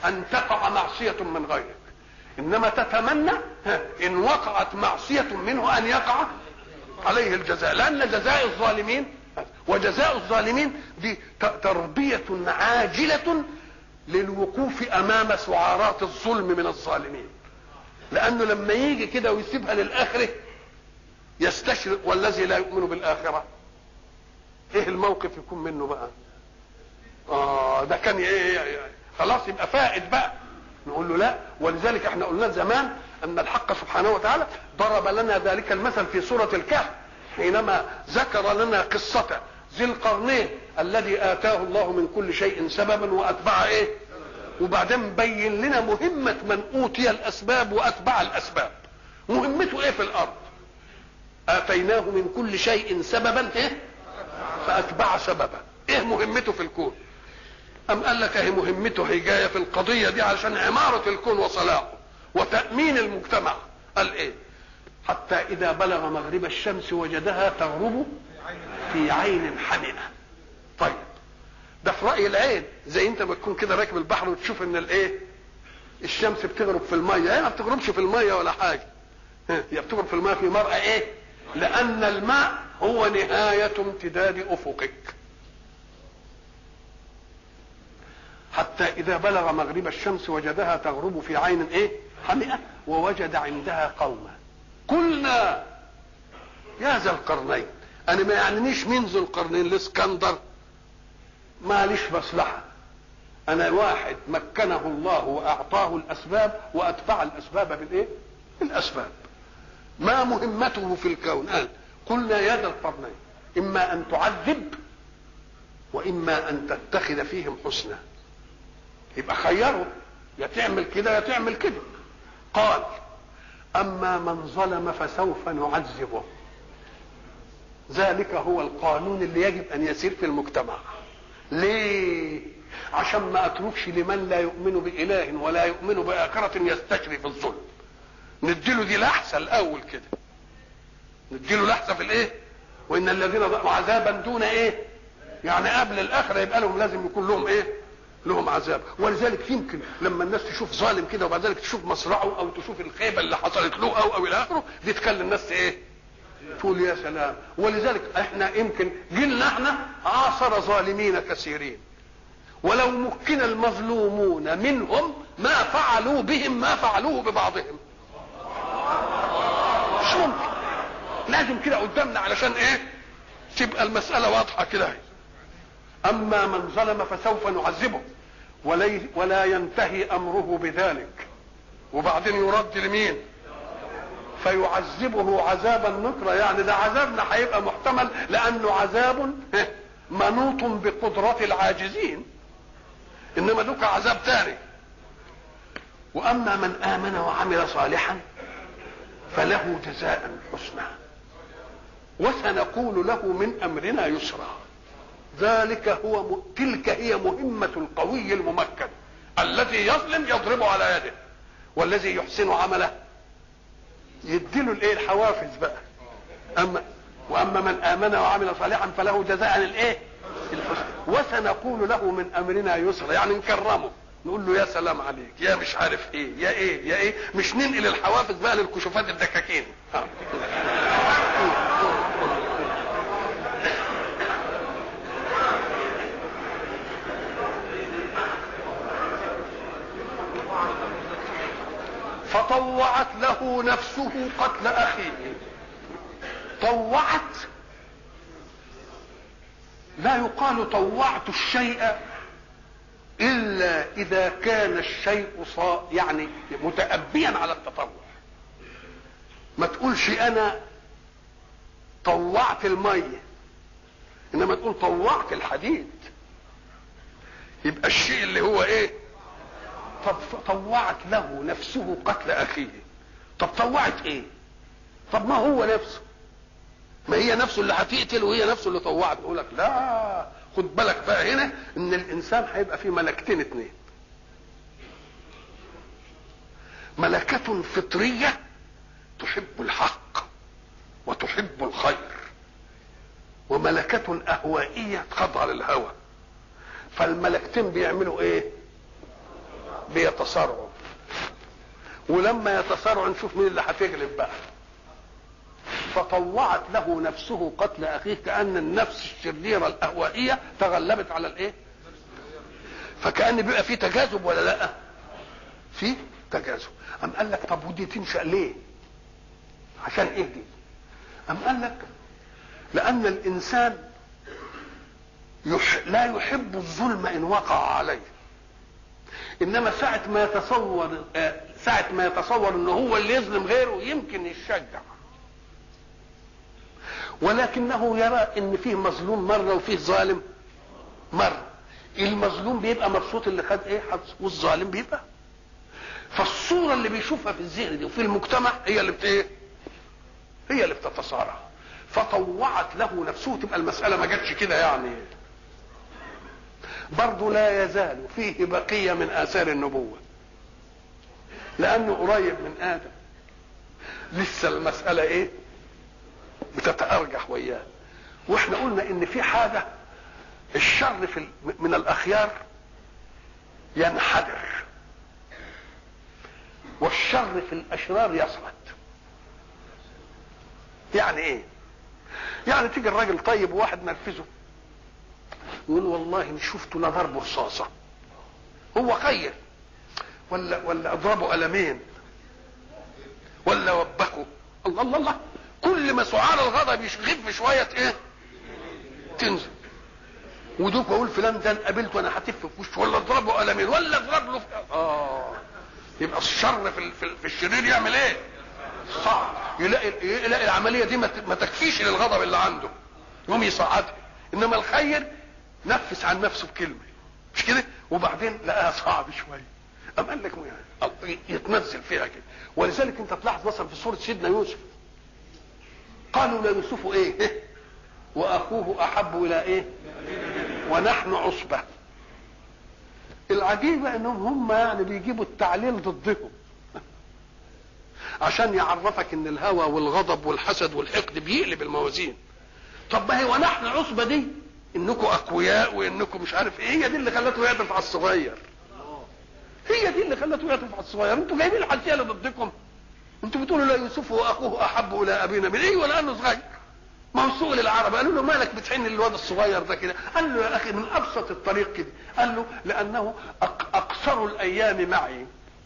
ان تقع معصيه من غيرك انما تتمنى ها، ان وقعت معصيه منه ان يقع عليه الجزاء لان جزاء الظالمين وجزاء الظالمين دي ت- تربيه عاجله للوقوف امام سعارات الظلم من الظالمين لانه لما يجي كده ويسيبها للاخره يستشرق والذي لا يؤمن بالاخره ايه الموقف يكون منه بقى اه ده كان ايه خلاص يبقى فائد بقى نقول له لا ولذلك احنا قلنا زمان ان الحق سبحانه وتعالى ضرب لنا ذلك المثل في سوره الكهف حينما ذكر لنا قصه ذي القرنين الذي اتاه الله من كل شيء سببا واتبع ايه وبعدين بين لنا مهمه من اوتي الاسباب واتبع الاسباب مهمته ايه في الارض اتيناه من كل شيء سببا ايه فاتبع سببا ايه مهمته في الكون ام قال لك اهي مهمته هي جايه في القضيه دي علشان عماره الكون وصلاحه وتامين المجتمع قال ايه حتى اذا بلغ مغرب الشمس وجدها تغرب في عين حمئه طيب ده في راي العين زي انت ما تكون كده راكب البحر وتشوف ان الايه الشمس بتغرب في الميه هي ما بتغربش في الميه ولا حاجه ها، هي بتغرب في الميه في مرأى ايه لان الماء هو نهايه امتداد افقك حتى إذا بلغ مغرب الشمس وجدها تغرب في عين إيه؟ حمئة ووجد عندها قوما قلنا يا ذا القرنين أنا ما يعنيش مين ذو القرنين الإسكندر ماليش مصلحة أنا واحد مكنه الله وأعطاه الأسباب وأتبع الأسباب بالإيه؟ بالأسباب ما مهمته في الكون قال قلنا يا ذا القرنين إما أن تعذب وإما أن تتخذ فيهم حسنا يبقى خيره يا تعمل كده يا تعمل كده قال اما من ظلم فسوف نعذبه ذلك هو القانون اللي يجب ان يسير في المجتمع ليه عشان ما اتركش لمن لا يؤمن باله ولا يؤمن باخره يستشري في الظلم نديله دي لحسه الاول كده نديله لحسه في الايه وان الذين ضلوا عذابا دون ايه يعني قبل الاخره يبقى لهم لازم يكون لهم ايه لهم عذاب ولذلك يمكن لما الناس تشوف ظالم كده وبعد ذلك تشوف مصرعه او تشوف الخيبه اللي حصلت له او او الى اخره دي تخلي الناس ايه تقول يا سلام ولذلك احنا يمكن جيلنا احنا عاصر ظالمين كثيرين ولو مكن المظلومون منهم ما فعلوا بهم ما فعلوه ببعضهم مش ممكن لازم كده قدامنا علشان ايه تبقى المسألة واضحة كده اهي. أما من ظلم فسوف نعذبه ولي ولا ينتهي أمره بذلك وبعدين يرد لمين فيعذبه عذابا نكرا يعني ده عذابنا هيبقى محتمل لأنه عذاب منوط بقدرة العاجزين إنما دوك عذاب تاني وأما من آمن وعمل صالحا فله جزاء حسنى وسنقول له من أمرنا يسرا ذلك هو م... تلك هي مهمة القوي الممكن الذي يظلم يضربه على يده والذي يحسن عمله يديله الايه الحوافز بقى اما واما من امن وعمل صالحا فله جزاء الايه الحسن وسنقول له من امرنا يسرا يعني نكرمه نقول له يا سلام عليك يا مش عارف ايه يا ايه يا ايه مش ننقل الحوافز بقى للكشوفات الدكاكين ها. فطوعت له نفسه قتل اخيه طوعت لا يقال طوعت الشيء الا اذا كان الشيء صا يعني متأبيا على التطوع ما تقولش انا طوعت الميه انما تقول طوعت الحديد يبقى الشيء اللي هو ايه طب طوعت له نفسه قتل اخيه طب طوعت ايه طب ما هو نفسه ما هي نفسه اللي هتقتل وهي نفسه اللي طوعت يقول لك لا خد بالك بقى هنا ان الانسان هيبقى فيه ملكتين اتنين ملكة فطرية تحب الحق وتحب الخير وملكة أهوائية تخضع للهوى فالملكتين بيعملوا ايه بيتصارعوا ولما يتصارعوا نشوف مين اللي هتغلب بقى فطوعت له نفسه قتل اخيه كان النفس الشريره الاهوائيه تغلبت على الايه فكان بيبقى في تجاذب ولا لا في تجاذب ام قال لك طب ودي تنشا ليه عشان ايه دي ام قال لك لان الانسان يح... لا يحب الظلم ان وقع عليه انما ساعه ما يتصور آه، ساعه ما يتصور ان هو اللي يظلم غيره يمكن يشجع ولكنه يرى ان فيه مظلوم مره وفيه ظالم مره المظلوم بيبقى مبسوط اللي خد ايه حظ والظالم بيبقى فالصوره اللي بيشوفها في الذهن دي وفي المجتمع هي اللي بت ايه هي اللي بتتصارع فطوعت له نفسه تبقى المساله ما جاتش كده يعني برضه لا يزال فيه بقيه من اثار النبوه لانه قريب من ادم لسه المساله ايه بتتارجح وياه واحنا قلنا ان في حاجه الشر في ال- من الاخيار ينحدر والشر في الاشرار يصعد يعني ايه يعني تيجي الراجل طيب وواحد نرفزه يقول والله ان شفته لضربه رصاصه هو خير ولا ولا اضربه قلمين ولا وبخه الله الله الله كل ما سعال الغضب يخف شويه ايه تنزل ودوك بقول فلان ده قابلته انا هتف في وشه ولا اضربه قلمين ولا اضرب له في... اه يبقى الشر في ال- في, ال- في الشرير يعمل ايه؟ صعب يلاقي يلاقي العمليه دي ما ت- ما تكفيش للغضب اللي عنده يقوم يصعدها انما الخير نفس عن نفسه بكلمه مش كده؟ وبعدين لقاها صعب شويه أم قال لك يعني يتنزل فيها كده ولذلك انت تلاحظ مثلا في سوره سيدنا يوسف قالوا ليوسف ايه؟ واخوه احب الى ايه؟ ونحن عصبه العجيبه انهم هم يعني بيجيبوا التعليل ضدهم عشان يعرفك ان الهوى والغضب والحسد والحقد بيقلب الموازين طب ما هي ونحن عصبه دي انكم اقوياء وانكم مش عارف ايه هي دي اللي خلته يعطف على الصغير هي دي اللي خلته يعطف على الصغير انتوا جايبين الحسيه اللي ضدكم انتوا بتقولوا لا يوسف واخوه احب الى ابينا من ايه ولا انه صغير ما هو سوق للعرب قالوا له مالك بتحن الواد الصغير ده كده قال له يا اخي من ابسط الطريق كده قال له لانه أق- اقصر الايام معي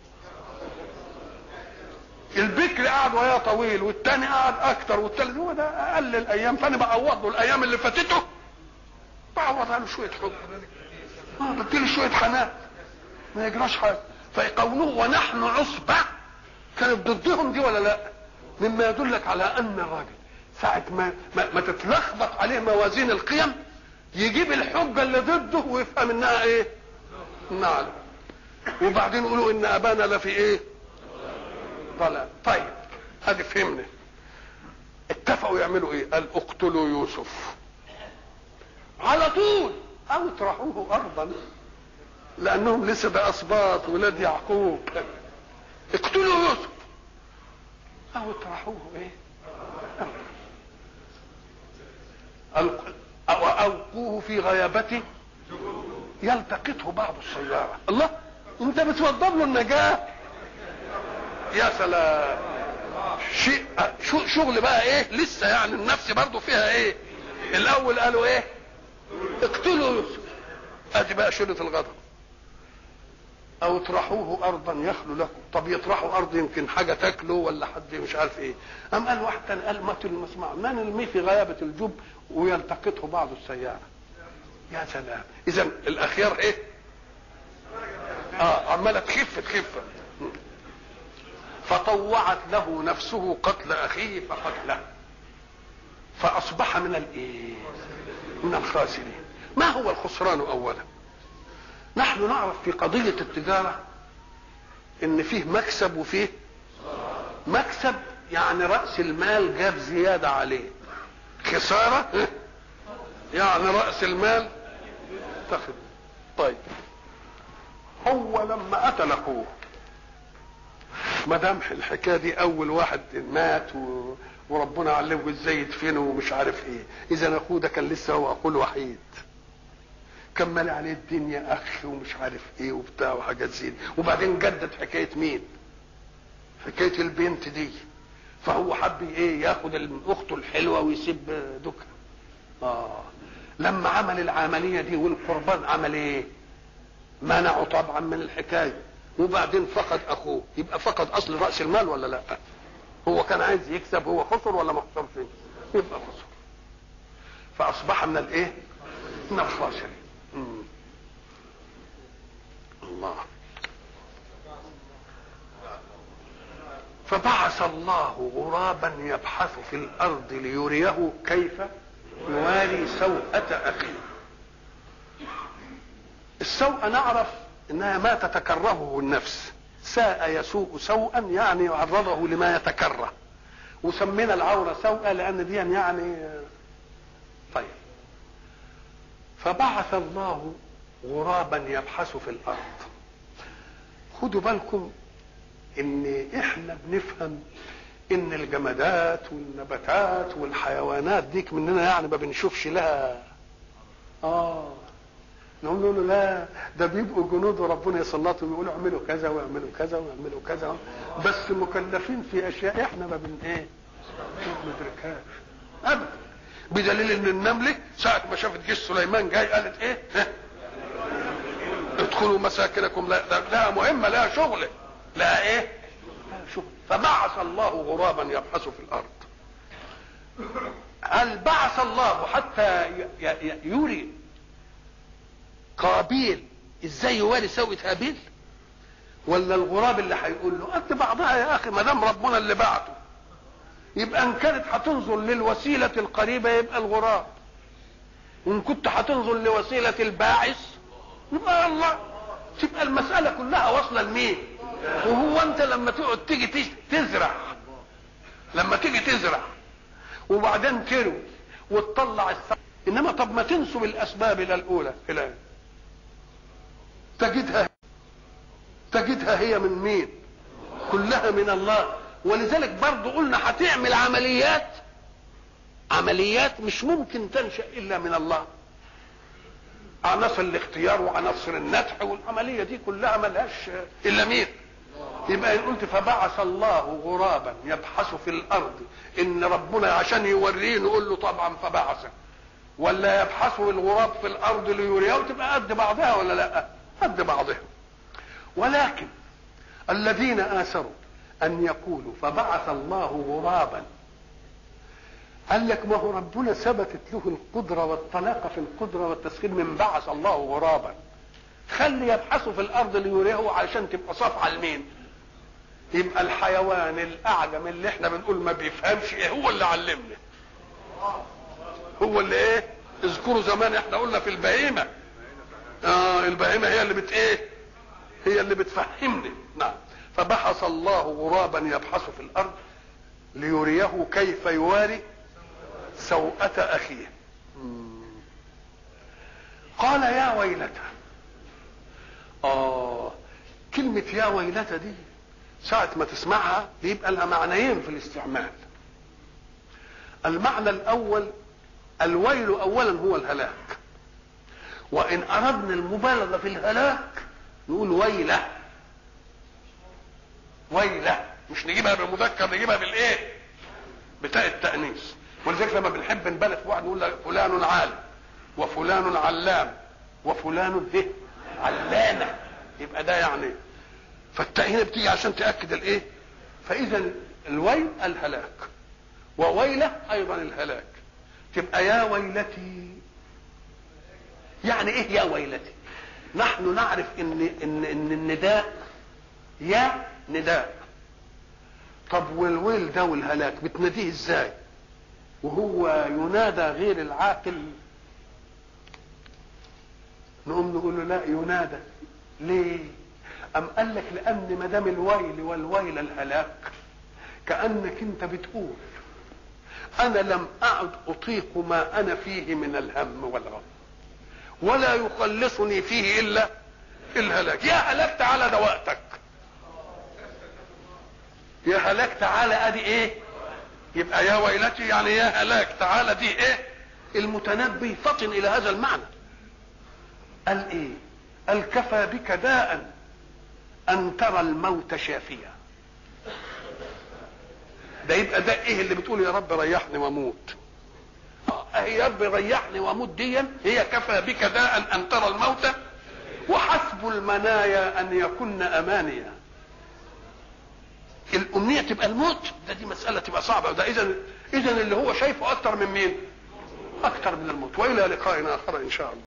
البكر قعد وياه طويل والتاني قعد اكتر والتالت هو ده اقل الايام فانا بعوض له الايام اللي فاتته بعوضها له شويه حب اه بديله شويه حنان ما يجراش حاجه فقوله ونحن عصبه كانت ضدهم دي ولا لا مما يدلك على ان الراجل ساعة ما, ما, ما تتلخبط عليه موازين القيم يجيب الحجة اللي ضده ويفهم انها ايه نعم وبعدين يقولوا ان ابانا لفي ايه ضلال طيب ادي فهمنا اتفقوا يعملوا ايه قال اقتلوا يوسف على طول او اطرحوه ارضا لانهم لسه ده اسباط ولاد يعقوب اقتلوا يوسف او اطرحوه ايه ألق- أو ألقوه في غيابته يلتقطه بعض السيارة الله انت بتوضب له النجاة يا سلام شيء شو شغل بقى ايه لسه يعني النفس برضو فيها ايه الاول قالوا ايه اقتلوا يوسف ادي بقى شدة الغضب او اطرحوه ارضا يخلو لكم طب يطرحوا ارض يمكن حاجه تاكله ولا حد مش عارف ايه ام قال واحد تاني قال مات المسمع ما نرميه في غيابه الجب ويلتقطه بعض السياره يا سلام اذا الاخيار ايه اه عماله تخف تخف فطوعت له نفسه قتل اخيه فقتله فاصبح من الايه من الخاسرين ما هو الخسران اولا نحن نعرف في قضية التجارة ان فيه مكسب وفيه مكسب يعني رأس المال جاب زيادة عليه خسارة يعني رأس المال تاخد طيب هو لما قتل اخوه ما دام الحكايه دي اول واحد مات و... وربنا علمه ازاي يدفنه ومش عارف ايه اذا اخوه ده كان لسه هو اخوه الوحيد كمل عليه الدنيا اخ ومش عارف ايه وبتاع وحاجات زي دي وبعدين جدد حكايه مين حكايه البنت دي فهو حب ايه ياخد اخته الحلوه ويسيب دكها اه لما عمل العمليه دي والقربان عمل ايه منعه طبعا من الحكايه وبعدين فقد اخوه يبقى فقد اصل راس المال ولا لا هو كان عايز يكسب هو خسر ولا ما خسرش يبقى خسر فاصبح من الايه من الخاسرين مم. الله فبعث الله غرابا يبحث في الارض ليريه كيف يواري سوءة اخيه السوء نعرف انها ما تتكرهه النفس ساء يسوء سوءا يعني يعرضه لما يتكره وسمينا العوره سوء لان دي يعني طيب فبعث الله غرابا يبحث في الارض خدوا بالكم ان احنا بنفهم ان الجمادات والنباتات والحيوانات ديك مننا يعني ما بنشوفش لها اه نقول له لا ده بيبقوا جنود وربنا يسلطهم يقولوا اعملوا كذا واعملوا كذا واعملوا كذا بس مكلفين في اشياء احنا ما بن ايه ما بندركهاش ابدا بدليل ان النمله ساعه ما شافت جيش سليمان جاي قالت ايه ها؟ ادخلوا مساكنكم لا ده لها مهمه لها شغل لها ايه لها شغل فبعث الله غرابا يبحث في الارض هل بعث الله حتى يري قابيل ازاي يواري سوءة هابيل ولا الغراب اللي هيقول له قد بعضها يا اخي ما دام ربنا اللي بعته يبقى ان كانت هتنظر للوسيله القريبه يبقى الغراب وان كنت هتنظر لوسيله الباعث يبقى الله تبقى المساله كلها واصله لمين وهو انت لما تقعد تيجي تزرع لما تيجي تزرع وبعدين تروي وتطلع الثمر انما طب ما تنسب الاسباب الى الاولى الى تجدها تجدها هي من مين كلها من الله ولذلك برضو قلنا هتعمل عمليات عمليات مش ممكن تنشا الا من الله عناصر الاختيار وعناصر النتح والعمليه دي كلها ملهاش الا مين يبقى ان قلت فبعث الله غرابا يبحث في الارض ان ربنا عشان يوريه نقول له طبعا فبعثه ولا يبحثوا الغراب في الارض ليريه وتبقى قد بعضها ولا لا قد بعضها ولكن الذين اثروا ان يقولوا فبعث الله غرابا قال لك ما هو ربنا ثبتت له القدره والطلاقه في القدره والتسخير من بعث الله غرابا خلي يبحثوا في الارض ليريه علشان تبقى صفعه لمين يبقى الحيوان الاعجم اللي احنا بنقول ما بيفهمش ايه هو اللي علمنا هو اللي ايه اذكروا زمان احنا قلنا في البهيمه اه البهيمه هي اللي بت ايه هي اللي بتفهمني نعم فبحث الله غرابا يبحث في الارض ليريه كيف يواري سوءة اخيه قال يا ويلتى اه كلمة يا ويلتى دي ساعة ما تسمعها بيبقى لها معنيين في الاستعمال المعنى الاول الويل اولا هو الهلاك وان اردنا المبالغه في الهلاك نقول ويله ويله مش نجيبها بالمذكر نجيبها بالايه بتاء التانيث ولذلك لما بنحب نبالغ في واحد نقول فلان عالم وفلان علام وفلان ايه علامه يبقى ده يعني فالتاء هنا بتيجي عشان تاكد الايه فاذا الويل الهلاك وويله ايضا الهلاك تبقى يا ويلتي يعني ايه يا ويلتي نحن نعرف ان ان ان النداء يا نداء طب والويل ده والهلاك بتناديه ازاي وهو ينادى غير العاقل نقوم نقول له لا ينادى ليه ام قال لك لان ما دام الويل والويل الهلاك كانك انت بتقول انا لم اعد اطيق ما انا فيه من الهم والغم ولا يخلصني فيه الا الهلاك يا هلاك تعالى ده وقتك يا هلاك تعالى ادي ايه يبقى يا ويلتي يعني يا هلاك تعالى دي ايه المتنبي فطن الى هذا المعنى قال ايه قال كفى بك داء ان ترى الموت شافيا ده يبقى ده ايه اللي بتقول يا رب ريحني واموت اه يا رب ريحني واموت ديا هي كفى بك داء ان ترى الموت وحسب المنايا ان يكن امانيا الامنيه تبقى الموت ده دي مساله تبقى صعبه ده اذا اذا اللي هو شايفه اكتر من مين اكتر من الموت والى لقاء اخر ان شاء الله